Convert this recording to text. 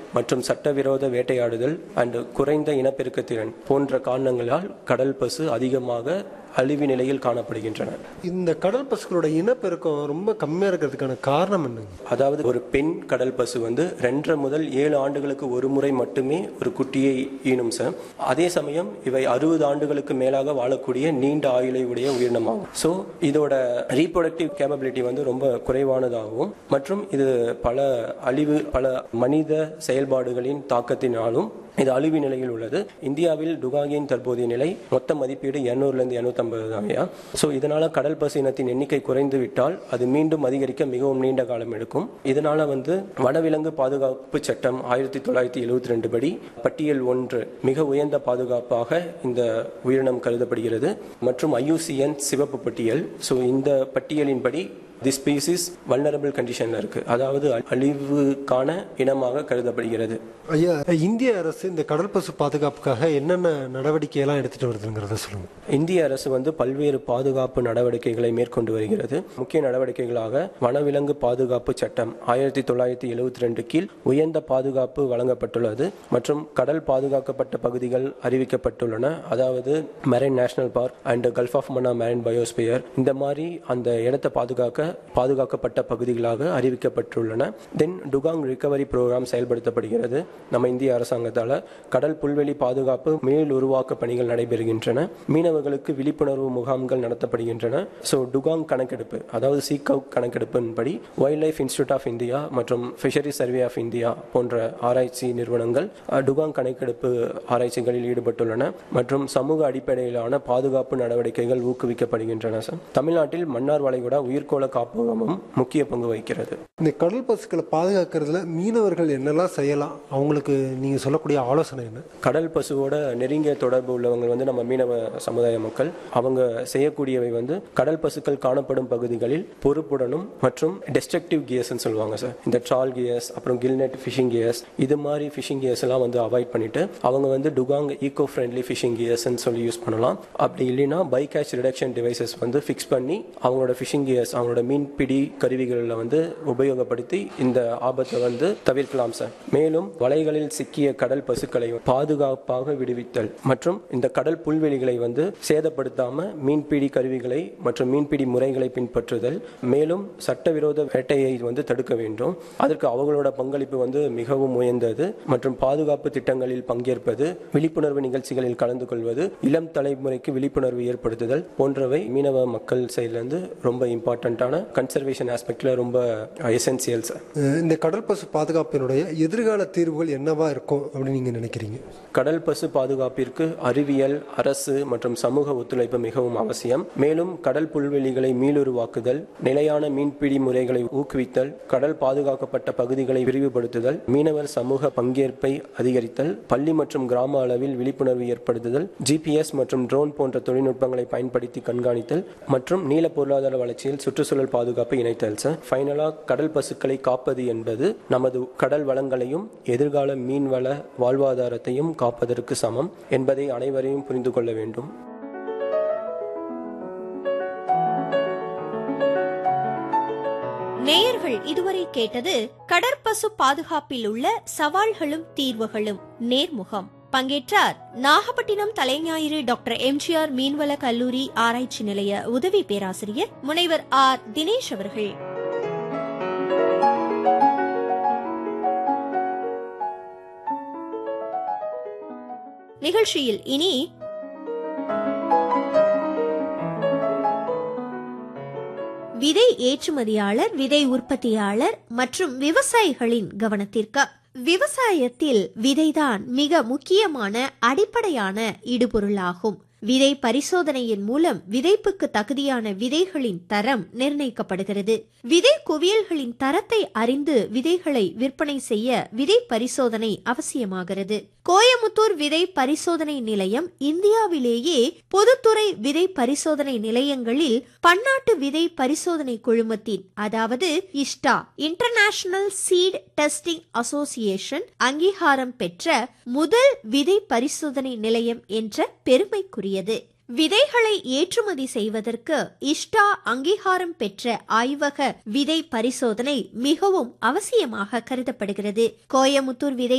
மற்றும் சட்டவிரோத வேட்டையாடுதல் அண்ட் குறைந்த இனப்பெருக்க திறன் போன்ற காரணங்களால் கடல் பசு அதிகமாக அழிவு நிலையில் காணப்படுகின்றன இந்த கடல் பசுக்களோட இனப்பெருக்கம் ரொம்ப கம்மியா இருக்கிறதுக்கான காரணம் என்னங்க அதாவது ஒரு பெண் கடல் பசு வந்து ரெண்டரை முதல் ஏழு ஆண்டுகளுக்கு ஒரு முறை மட்டுமே ஒரு குட்டியை ஈனும் சார் அதே சமயம் இவை அறுபது ஆண்டுகளுக்கு மேலாக வாழக்கூடிய நீண்ட ஆயுளை உடைய உயிரினமாகும் ஸோ இதோட ரீப்ரொடக்டிவ் கேப்பபிலிட்டி வந்து ரொம்ப குறைவானதாகவும் மற்றும் இது பல அழிவு பல மனித செயல்பாடுகளின் தாக்கத்தினாலும் இது அழிவு நிலையில் உள்ளது இந்தியாவில் டுகாகியின் தற்போதைய நிலை மொத்த மதிப்பீடு இருநூறுலேருந்து இரநூத்தம்பது தான்யா ஸோ இதனால கடல் பசு இனத்தின் எண்ணிக்கை குறைந்து விட்டால் அது மீண்டும் அதிகரிக்க மிகவும் நீண்ட காலம் எடுக்கும் இதனால வந்து வனவிலங்கு பாதுகாப்பு சட்டம் ஆயிரத்தி தொள்ளாயிரத்தி எழுபத்தி ரெண்டு படி பட்டியல் ஒன்று மிக உயர்ந்த பாதுகாப்பாக இந்த உயிரினம் கருதப்படுகிறது மற்றும் ஐயூசிஎன் சிவப்பு பட்டியல் ஸோ இந்த பட்டியலின்படி தி ஸ்பீசிஸ் வல்னரபிள் கண்டிஷன்ல இருக்கு அதாவது அழிவுக்கான இனமாக கருதப்படுகிறது ஐயா இந்திய அரசு இந்த கடல் பசு பாதுகாப்புக்காக என்னென்ன நடவடிக்கை எல்லாம் எடுத்துட்டு வருதுங்கிறத சொல்லுங்க இந்திய அரசு வந்து பல்வேறு பாதுகாப்பு நடவடிக்கைகளை மேற்கொண்டு வருகிறது முக்கிய நடவடிக்கைகளாக வனவிலங்கு பாதுகாப்பு சட்டம் ஆயிரத்தி தொள்ளாயிரத்தி எழுபத்தி ரெண்டு கீழ் உயர்ந்த பாதுகாப்பு வழங்கப்பட்டுள்ளது மற்றும் கடல் பாதுகாக்கப்பட்ட பகுதிகள் அறிவிக்கப்பட்டுள்ளன அதாவது Marine National Park and Gulf of Mannar Marine Biosphere இந்த மாதிரி அந்த இடத்தை பாதுகாக்க பாதுகாக்கப்பட்ட பகுதிகளாக அறிவிக்கப்பட்டுள்ளன தென் டுகாங் ரிகவரி ப்ரோக்ராம் செயல்படுத்தப்படுகிறது நம்ம இந்திய அரசாங்கத்தால் கடல் புல்வெளி பாதுகாப்பு மேல் உருவாக்க பணிகள் நடைபெறுகின்றன மீனவர்களுக்கு விழிப்புணர்வு முகாம்கள் நடத்தப்படுகின்றன ஸோ டுகாங் கணக்கெடுப்பு அதாவது சீகவ் கணக்கெடுப்பின்படி Wildlife Institute of India மற்றும் ஃபிஷரி சர்வே ஆஃப் இந்தியா போன்ற ஆராய்ச்சி நிறுவனங்கள் அஹ், டுகாங் கணக்கெடுப்பு ஆராய்ச்சிகளில் ஈடுபட்டுள்ளன மற்றும் சமூக அடிப்படையிலான பாதுகாப்பு நடவடிக்கைகள் ஊக்குவிக்கப்படுகின்றன சார் தமிழ்நாட்டில் மன்னார் வளைகுடா உயிர்கோள காப்பகமும் முக்கிய பங்கு வகிக்கிறது இந்த கடல் பசுக்களை பாதுகாக்கிறதுல மீனவர்கள் என்னெல்லாம் செய்யலாம் அவங்களுக்கு நீங்க சொல்லக்கூடிய ஆலோசனை என்ன கடல் பசுவோட நெருங்கிய தொடர்பு உள்ளவங்க வந்து நம்ம மீனவ சமுதாய மக்கள் அவங்க செய்யக்கூடியவை வந்து கடல் பசுக்கள் காணப்படும் பகுதிகளில் பொறுப்புடனும் மற்றும் டெஸ்ட்ரக்டிவ் கியர்ஸ்னு சொல்லுவாங்க சார் இந்த ட்ரால் கியர்ஸ் அப்புறம் கில்நெட் ஃபிஷிங் கியர்ஸ் இது மாதிரி ஃபிஷிங் கியர்ஸ் எல்லாம் வந்து அவாய்ட் பண்ணிட்டு அவங்க வந்து டுகாங் ஈகோ ஃப்ரெண்ட்லி ஃபிஷிங் கியர்ஸ்னு சொல்லி யூஸ் பண்ணலாம் அப்படி இல்லைன்னா பை கேட்ச் ரிடக்ஷன் டிவைசஸ் வந்து ஃபிக்ஸ் பண்ணி அவங்களோட ஃபிஷிங் கியர்ஸ் அவங்களோட மீன்பிடி கருவிகளில் வந்து உபயோகப்படுத்தி இந்த ஆபத்தை வந்து தவிர்க்கலாம் சார் மேலும் வலைகளில் சிக்கிய கடல் பசுக்களை பாதுகாப்பாக விடுவித்தல் மற்றும் இந்த கடல் புல்வெளிகளை வந்து சேதப்படுத்தாம மீன்பிடி கருவிகளை மற்றும் மீன்பிடி முறைகளை பின்பற்றுதல் மேலும் சட்டவிரோத வேட்டையை வந்து தடுக்க வேண்டும் அதற்கு அவங்களோட பங்களிப்பு வந்து மிகவும் உயர்ந்தது மற்றும் பாதுகாப்பு திட்டங்களில் பங்கேற்பது விழிப்புணர்வு நிகழ்ச்சிகளில் கலந்து கொள்வது இளம் தலைமுறைக்கு விழிப்புணர்வு ஏற்படுத்துதல் போன்றவை மீனவ மக்கள் சைட்லேருந்து ரொம்ப இம்பார்ட்டண்ட்டான கன்சர்வேஷன் ஆஸ்பெக்ட்ல ரொம்ப எசென்சியல் சார் அஹ் இந்த கடல் பசு பாதுகாப்பினுடைய எதிர்கால தீர்வுகள் என்னவா இருக்கும் அப்படின்னு நீங்க நினைக்கிறீங்க கடல் பசு பாதுகாப்பிற்கு அறிவியல் அரசு மற்றும் சமூக ஒத்துழைப்பு மிகவும் அவசியம் மேலும் கடல் புல்வெளிகளை மீளுருவாக்குதல் நிலையான மீன்பிடி முறைகளை ஊக்குவித்தல் கடல் பாதுகாக்கப்பட்ட பகுதிகளை விரிவுபடுத்துதல் மீனவர் சமூக பங்கேற்பை அதிகரித்தல் பள்ளி மற்றும் கிராம அளவில் விழிப்புணர்வு ஏற்படுத்துதல் ஜிபிஎஸ் மற்றும் ட்ரோன் போன்ற தொழில்நுட்பங்களை பயன்படுத்தி கண்காணித்தல் மற்றும் நீல பொருளாதார வளர்ச்சியில் சுற்றுச்சூழல் பாதுகாப்பை இணைத்தல் சார் ஃபைனலாக கடல் பசுக்களை காப்பது என்பது நமது கடல் வளங்களையும் எதிர்கால மீன்வள வாழ்வாதாரத்தையும் காப்பதற்கு சமம் என்பதை அனைவரையும் புரிந்து கொள்ள வேண்டும் நேயர்கள் இதுவரை கேட்டது கடற்பசு பாதுகாப்பில் உள்ள சவால்களும் தீர்வுகளும் நேர்முகம் பங்கேற்றார் நாகப்பட்டினம் தலைஞாயிறு டாக்டர் எம்ஜிஆர் மீன்வள கல்லூரி ஆராய்ச்சி நிலைய உதவி பேராசிரியர் முனைவர் ஆர் தினேஷ் அவர்கள் நிகழ்ச்சியில் இனி விதை ஏற்றுமதியாளர் விதை உற்பத்தியாளர் மற்றும் விவசாயிகளின் கவனத்திற்கு விவசாயத்தில் விதைதான் மிக முக்கியமான அடிப்படையான இடுபொருளாகும் விதை பரிசோதனையின் மூலம் விதைப்புக்கு தகுதியான விதைகளின் தரம் நிர்ணயிக்கப்படுகிறது விதை குவியல்களின் தரத்தை அறிந்து விதைகளை விற்பனை செய்ய விதை பரிசோதனை அவசியமாகிறது கோயமுத்தூர் விதை பரிசோதனை நிலையம் இந்தியாவிலேயே பொதுத்துறை விதை பரிசோதனை நிலையங்களில் பன்னாட்டு விதை பரிசோதனை குழுமத்தின் அதாவது ISTA International Seed Testing Association அங்கீகாரம் பெற்ற முதல் விதை பரிசோதனை நிலையம் என்ற பெருமைக்குரியது விதைகளை ஏற்றுமதி செய்வதற்கு இஷ்டா அங்கீகாரம் பெற்ற ஆய்வக விதை பரிசோதனை மிகவும் அவசியமாக கருதப்படுகிறது கோயமுத்தூர் விதை